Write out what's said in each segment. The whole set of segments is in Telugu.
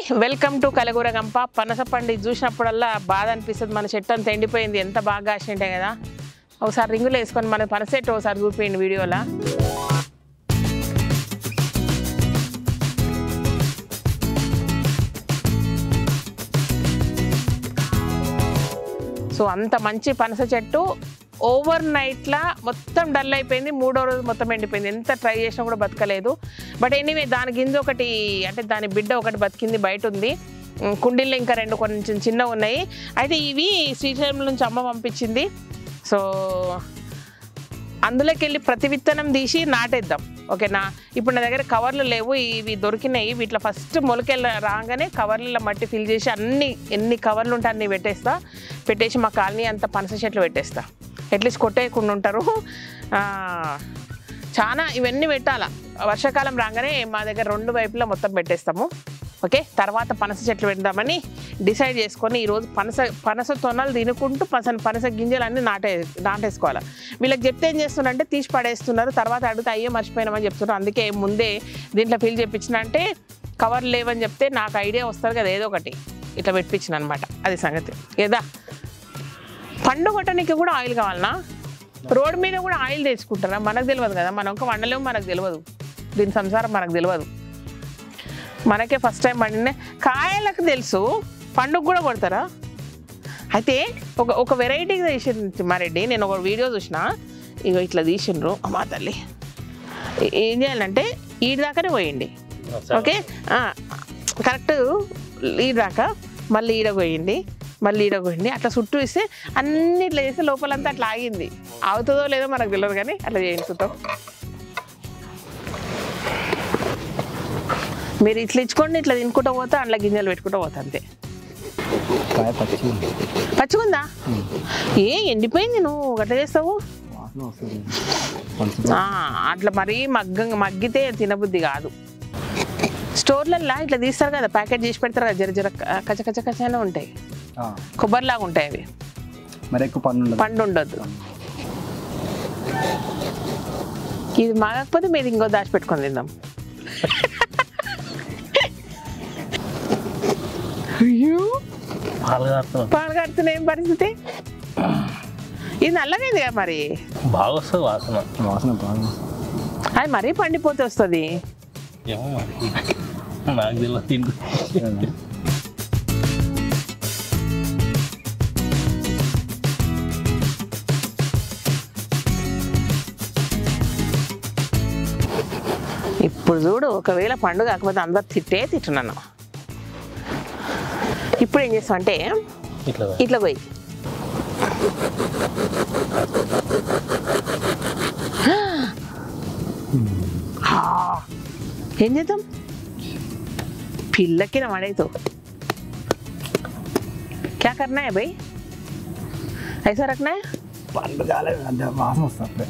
వెల్కమ్ టు కలగూర గంప పనస పండు ఇది చూసినప్పుడల్లా బాధ అనిపిస్తుంది మన చెట్టు అంతా ఎండిపోయింది ఎంత బాగా కాసింటే కదా ఒకసారి రింగులు వేసుకొని మన పనస చెట్టు ఒకసారి చూపించండి వీడియోలో సో అంత మంచి పనస చెట్టు ఓవర్ నైట్లా మొత్తం డల్ అయిపోయింది మూడో రోజు మొత్తం ఎండిపోయింది ఎంత ట్రై చేసినా కూడా బతకలేదు బట్ ఎనీవే దాని గింజ ఒకటి అంటే దాని బిడ్డ ఒకటి బతికింది బయట ఉంది ఉమ్, కుండీల్లో ఇంకా రెండు కొంచెం చిన్నవి ఉన్నాయి అయితే ఇవి శ్రీశైలం నుంచి అమ్మ పంపించింది సో అందులోకి వెళ్ళి ప్రతి విత్తనం తీసి నాటేద్దాం ఓకేనా ఇప్పుడు నా దగ్గర కవర్లు లేవు ఇవి దొరికినాయి వీటిలో ఫస్ట్ మొలకెళ్ళ రాగానే కవర్లలో మట్టి ఫిల్ చేసి అన్ని ఎన్ని కవర్లు ఉంటే అన్ని పెట్టేస్తా పెట్టేసి మా కాలనీ అంతా పనస చెట్లు పెట్టేస్తా అట్లీస్ట్ కొట్టేయకుండా ఉంటారు ఆ, చాలా ఇవన్నీ పెట్టాలా వర్షాకాలం రాగానే మా దగ్గర రెండు వైపులా మొత్తం పెట్టేస్తాము ఓకే తర్వాత పనస చెట్లు పెడదామని డిసైడ్ చేసుకొని ఈరోజు పనస పనస తొనలు తినుకుంటూ పనస పనస గింజలు అన్నీ నాటే నాటేసుకోవాలి వీళ్ళకి చెప్తే ఏం చేస్తున్నారంటే తీసి పడేస్తున్నారు తర్వాత అడిగితే అయ్యో మర్చిపోయినామని చెప్తున్నారు అందుకే ముందే దీంట్లో ఫిల్ చెప్పించిన అంటే కవర్ లేవని చెప్తే నాకు ఐడియా వస్తుంది కదా ఏదో ఒకటి ఇట్లా పెట్టించిన అనమాట అది సంగతి ఏదా పండు కొట్టడానికి కూడా ఆయిల్ కావాలనా రోడ్ మీద కూడా ఆయిల్ తెచ్చుకుంటారా మనకు తెలియదు కదా మనం ఒక వండలేము మనకు తెలియదు దీని సంసారం మనకు తెలియదు మనకే ఫస్ట్ టైం పండిన కాయలకు తెలుసు పండుగ కూడా కొడతారా అయితే ఒక ఒక వెరైటీ తీసింది మరెడ్డి నేను ఒక వీడియో చూసిన ఇగో ఇట్లా తీసిండ్రు అమ్మా తల్లి ఏ- ఏం చేయాలంటే ఈ దాకానే పోయండి ఓకే కరెక్ట్ ఈ దాకా మళ్ళీ ఈడ పోయింది మళ్ళీ ఈడ పోయింది అట్లా చుట్టూ ఇస్తే అన్ని ఇట్లా చేస్తే లోపలంతా అట్లా ఆగింది అవుతుందో లేదో మనకు తెలియదు కానీ అట్లా చేయండి చూద్దాం మీరు ఇట్లా ఇచ్చుకోండి ఇట్లా తినుకుంటూ పోతా అందులో గింజలు పెట్టుకుంటూ పోతా అంతే కాయ పచ్చి పచ్చిగుందా ఏ ఎండిపోయింది నువ్వు గట్ల చేస్తావు వాసన వస్తుంది పలుచగా ఆ, అట్లా మరీ మగ్గ మగ్గితే తినబుద్ధి కాదు స్టోర్లల్లో ఇట్లా తీస్తారు కదా ప్యాకెట్ చేసి పెడతారు కదా జర జర క- కచ్చ కచ్చ కచ్చనే ఉంటాయి ఆ, కొబ్బరిలాగా ఉంటాయి అవి మరి ఎక్కువ పన్ను ఉండదు పండు ఉండొద్దు ఇది మాగకపోతే మీరు ఇంకో దాచి పెట్టుకొని తిందాం అయ్యో పాలు కారుతున్నాం పాలు కడుతున్న ఏం పరిస్థితి ఇది నల్లగైంది కదా మరి బాగా వస్తుంది వాసన వాసన బాగా వస్తుంది. అది మరీ పండిపోతే వస్తుంది ఏమో మరి నాకు తెలియదు తింటు అదే. ఇప్పుడు చూడు ఒకవేళ పండుగ కాకపోతే అందరు తిట్టే తిట్టున్నాను ఇప్పుడు ఏం చేస్తాం అంటే ఇట్లా ఇట్లా పోయి ఆ, ఏం చేద్దాం పిల్లకి ना मड़े तो क्या करना है भाई ऐसा रखना है పండు కాలేదు అంటే వాసన వస్తుంది అప్పుడే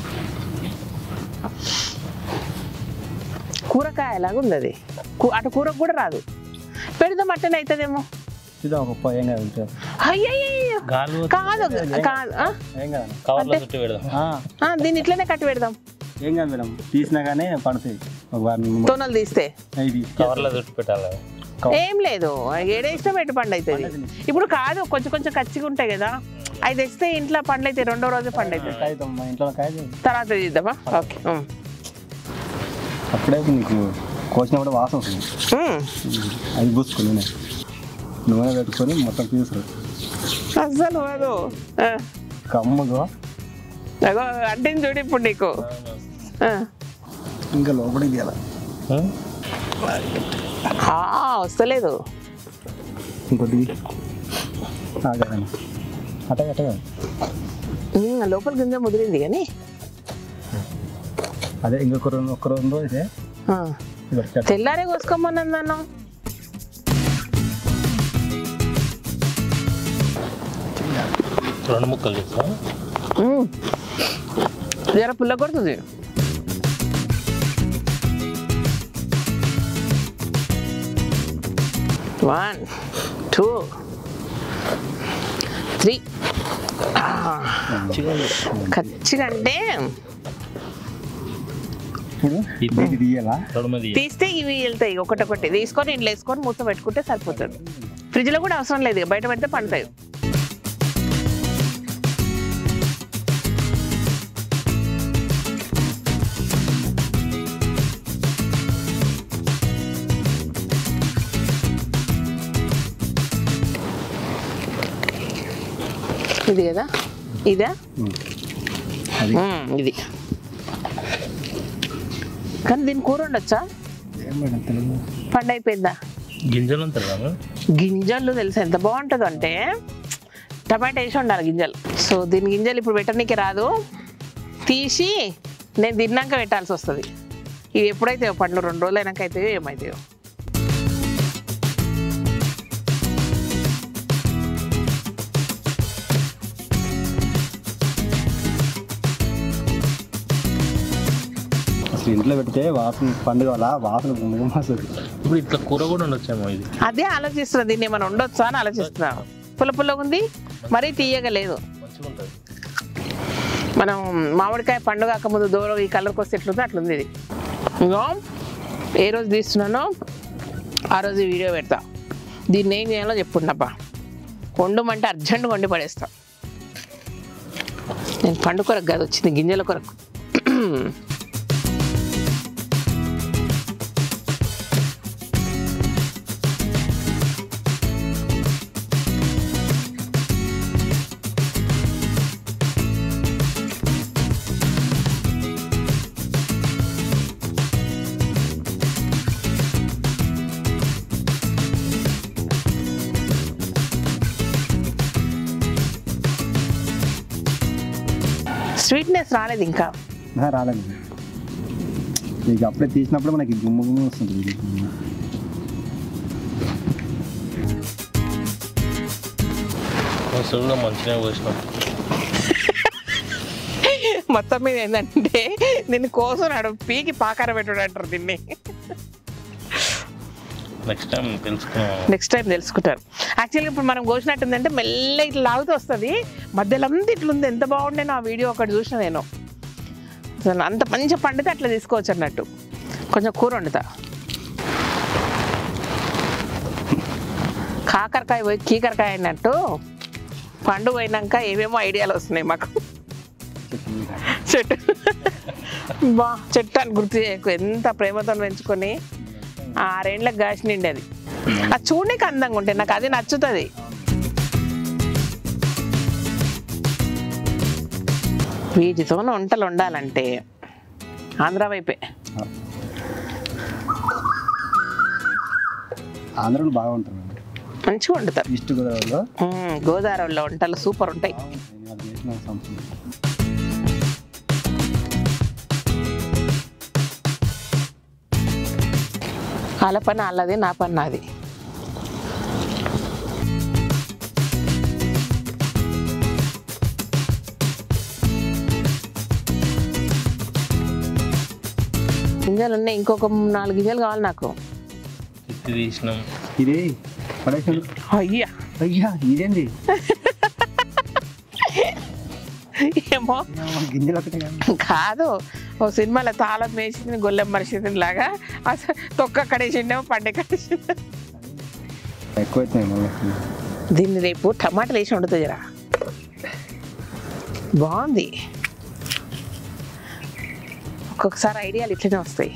కూరకాయ ఎలాగ ఉంది అది కూ- అటు కూరకు కూడా రాదు పెడదాం అట్టనే అవుతుందేమో ఇది ఒక ప- ఏం కాదు ఉంటుంది అయ్యయ్యో గాలి కాదు కాదు ఆ? ఏం కాదు కవర్లో చుట్టూ పెడదాం ఆ, ఆ, దీన్ని ఇట్లనే కట్టి పెడదాం ఏం కాదు మేడం తీసినా కానీ పడతాయి ఒక వారం ము- తోనలు తీస్తే ఇది కవర్లో చుట్టూ పెట్టాలి ఏం లేదు ఏడే ఇష్టం పెట్టి పండు అవుతుంది ఇప్పుడు కాదు కొంచెం కొంచెం కచ్చిగా ఉంటాయి కదా అవి తెస్తే ఇంట్లో పండ్లు అయితే రెండో రోజు పండు అవుతుంది కాగితం మా ఇంట్లో కాగితం తర్వాత తీద్దామా ఓకే ఉమ్. అప్పుడే నీకు కోసినప్పుడు వాసన వస్తుంది ఉమ్. అది పూసుకుని నూనె నూనె పెట్టుకొని మొత్తం తీసుకు అస్సలు కాదు ఆ. కమ్మగా అగో అంటింది చూడు ఇప్పుడు నీకు ఆ. ఇంకా లోపలికి తీయాలి ఆ, వస్తలేదు ఇంకొద్ది ఆగదండి అటే అటే కాదు. ఉమ్, లోపల గింజ ముదిరింది కానీ అదే ఇంకొక రెండు ఒక్క రెండు రోజు అయితే ఆ. ఇది పెట్టాలి. తెల్లారే కోసుకోమన్నాను నన్ను రెండు ముక్కలు చేస్తాం ఉమ్. జర పుల్ల కొడుతుంది వన్ టూ త్రీ ఖచ్చితంగా అంటే ఇప్పుడు ఇది ఇది తీయాలా తొడమది తీస్తే ఇవి వెళ్తాయి ఒకటొకటి తీసుకొని ఇంట్లో వేసుకొని మూత పెట్టుకుంటే సరిపోతుంది ఫ్రిడ్జ్లో కూడా అవసరం లేదు ఇక బయట పెడితే పండుతాయి ఇది కదా ఇదా అది మ్మ్, ఇది కానీ దీని కూర ఉండొచ్చా ఏం మేడం తెలుగు పండు అయిపోయిందా గింజలు అంటారు కదా గింజలు తెలుసు ఎంత బాగుంటుందో అంటే టమాటా వేసి ఉండాలి గింజలు సో దీని గింజలు ఇప్పుడు పెట్టడానికి రాదు తీసి నేను తిన్నాక పెట్టాల్సి వస్తుంది ఇవి ఎప్పుడైతే పండ్లు రెండు రోజులు అయినాక అయితే ఏమవుతాయో అసలు ఇంట్లో పెడితే వాసన పండుగ వల్ల వాసన గుమ్మగా వస్తుంది ఇప్పుడు ఇట్లా కూర కూడా ఉండొచ్చేమో ఇది అదే ఆలోచిస్తున్నా దీన్ని ఏమైనా ఉండొచ్చా అని ఆలోచిస్తున్నా పుల్ల పుల్లగా ఉంది మరీ తీయగా లేదు మంచిగా ఉంటుంది మనం మామిడికాయ పండుగ ముందు దూరం ఈ కలర్కి వస్తే ఎట్లుందో అట్లుంది ఇది ఇంకో ఏ రోజు తీస్తున్నానో ఆ రోజు ఈ వీడియో పెడతా దీన్ని ఏం చేయాలో చెప్పుండబ్బా వండమంటే అర్జెంట్ వండి పడేస్తా నేను పండు కొరకు కాదు వచ్చింది గింజల కొరకు స్వీట్నెస్ రాలేదు ఇంకా నా రాలేదు ఇక అప్పుడే తీసినప్పుడు మనకి గుమ్మ గుమ్మ వస్తుంది ఇది. అసలు కూడా మంచిగా పోసినాం మొత్తం మీద ఏంటంటే దీన్ని కోసున్నాడు పీకి పాకార పెట్టుడు అంటారు దీన్ని నెక్స్ట్ టైం తెలుసుకున్నాం నెక్స్ట్ టైం తెలుసుకుంటారు యాక్చువల్గా ఇప్పుడు మనం కోసినట్టుందంటే మెల్ల ఇట్లా లాగుతూ వస్తుంది మధ్యలో అంతా ఇట్లా ఉంది ఎంత బాగుండేనో ఆ వీడియో ఒకటి చూసిన నేను అసలు అంత మంచి పండితే అట్లా తీసుకోవచ్చు అన్నట్టు కొంచెం కూర వండుతా కాకరకాయ పోయి కీకరకాయ అయినట్టు పండు పోయినాక ఏమేమో ఐడియాలు వస్తున్నాయి మాకు చెట్టు బా చెట్టు అని గుర్తు చేయకు ఎంత ప్రేమతో పెంచుకొని ఆరేండ్లకు కాసినండి అది అది చూడడానికి అందంగా ఉంటే నాకు అది నచ్చుతుంది వీటితో వంటలు వండాలంటే ఆంధ్ర వైపే ఆంధ్రాలో బాగా ఉంటారు మేడం. మంచిగా వండుతారు ఈస్ట్ గోదావరిలో మ్మ్, గోదావరిలో వంటలు సూపర్ ఉంటాయి నేను అది చేసిన సంవత్సరం వాళ్ళ పని వాళ్ళది నా పని నాది గింజలు ఉన్నాయి ఇంకొక నాలుగు గింజలు కావాలి నాకు ఎత్తి తీసినాం ఇది పడేసాను అయ్యా అయ్యా ఇదేంది ఏమో గింజలు ఒకటే కాదు. కాదు ఓ సినిమాలో తాళం వేసింది గొల్లెం మరిచింది లాగా అసలు తొక్క కడేసిండేమో పండే కడేసిండే ఎక్కువ అవుతున్నాయి మళ్ళీ దీన్ని రేపు టమాటాలు వేసి వండుతుందిరా బాగుంది ఒక్కొక్కసారి ఐడియాలు ఇట్లనే వస్తాయి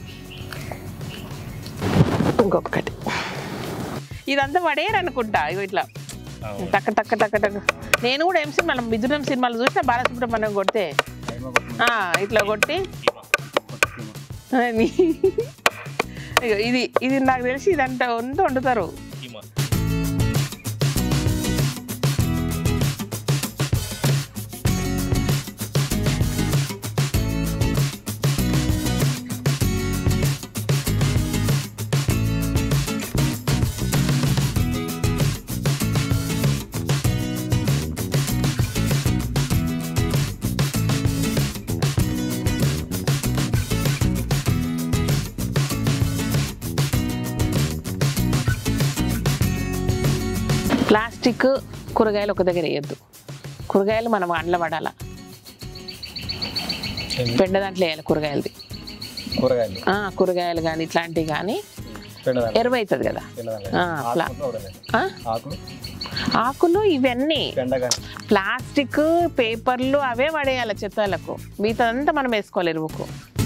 ఇంకొకటి ఇదంతా పడేయరు అనుకుంటా ఇగో ఇట్లా అవును. టక్క టక్క టక్క టక్క నేను కూడా ఏం సినిమాలు మిథునం సినిమాలు చూసిన బాలసుబ్రహ్మణ్యం కొడితే ఆ, ఇట్లా కొట్టి అని. ఇగో ఇది ఇది నాకు తెలిసి ఇదంతా ఉంత వండుతారు కీమా. ప్లాస్టిక్ కూరగాయలు ఒక దగ్గర వేయద్దు కూరగాయలు మనం అండ్ల పడాల పెండ దాంట్లో వేయాలి కూరగాయలది కూరగాయలు ఆ, కూరగాయలు కానీ ఇట్లాంటివి కానీ పెండదాన్ని ఎరువు అవుతుంది కదా పెండదాన్ని ఆ, ప్లా- ఆకులు ఒకటే. ఆ? ఆకులు ఆకులు ఇవన్నీ పెండ కానీ ప్లాస్టిక్ పేపర్లు అవే పడేయాలి చెత్తలకు మిగతాదంతా మనం వేసుకోవాలి ఎరువుకు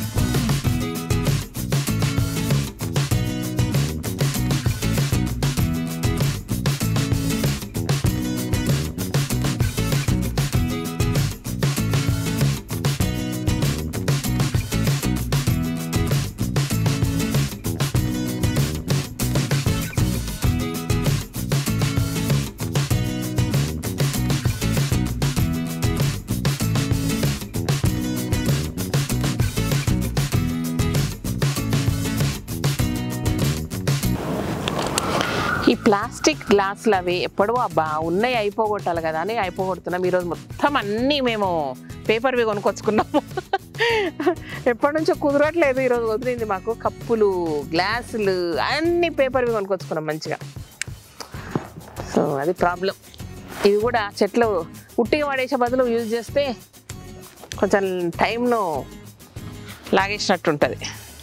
ఈ ప్లాస్టిక్ గ్లాసులు అవి ఎప్పుడో అబ్బా ఉన్నాయి అయిపోగొట్టాలి కదా అని అయిపోగొడుతున్నాం ఈరోజు మొత్తం అన్నీ మేము పేపర్వి కొనుక్కొచ్చుకున్నాము ఎప్పటి నుంచో కుదరట్లేదు ఈరోజు వదిలింది మాకు కప్పులు గ్లాసులు అన్ని పేపర్వి కొనుక్కొచ్చుకున్నాం మంచిగా సో అది ప్రాబ్లం ఇది కూడా చెట్లు ఉట్టిగా పడేసే బదులు యూజ్ చేస్తే కొంచెం టైంను లాగేసినట్టు ఉంటుంది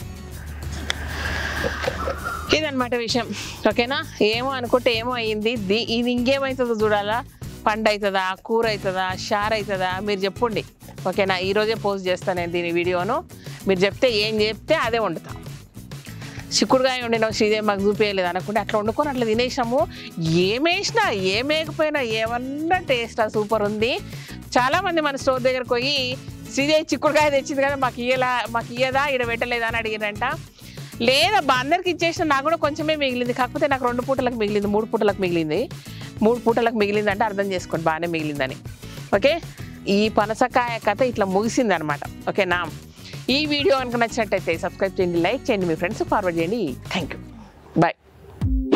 ఇదన్నమాట విషయం ఓకేనా ఏమో అనుకుంటే ఏమో అయ్యింది దీ- ఇది ఇంకేమవుతుందో చూడాలా పండు అవుతుందా కూర అవుతుందా షార్ అవుతుందా మీరు చెప్పండి ఓకేనా ఈరోజే పోస్ట్ చేస్తాను నేను దీని వీడియోను మీరు చెప్తే ఏం చెప్తే అదే వండుతాం చిక్కుడుగాయ వండినాం శ్రీదేవి మాకు చూపించలేదు అనుకుంటే అట్లా వండుకొని అట్లా తినేసాము ఏమేసినా ఏమేకపోయినా ఏమన్నా టేస్ట్ సూపర్ ఉంది చాలామంది మన స్టోర్ దగ్గరకు పోయి శ్రీదేవి చిక్కుడుకాయ తెచ్చింది కదా మాకు ఇయ్యలా మాకు ఇయ్యదా ఇక్కడ పెట్టలేదా అని అడిగిరంట లేదబ్బా అందరికి ఇచ్చేసిన నాకు కూడా కొంచెమే మిగిలింది కాకపోతే నాకు రెండు పూటలకు మిగిలింది మూడు పూటలకు మిగిలింది మూడు పూటలకు మిగిలింది అంటే అర్థం చేసుకోండి బాగానే మిగిలిందని ఓకే ఈ పనసకాయ కథ ఇట్లా ముగిసింది అనమాట ఓకేనా ఈ వీడియో కనుక నచ్చినట్టయితే సబ్స్క్రైబ్ చేయండి లైక్ చేయండి మీ ఫ్రెండ్స్ ఫార్వర్డ్ చేయండి థ్యాంక్ యూ బాయ్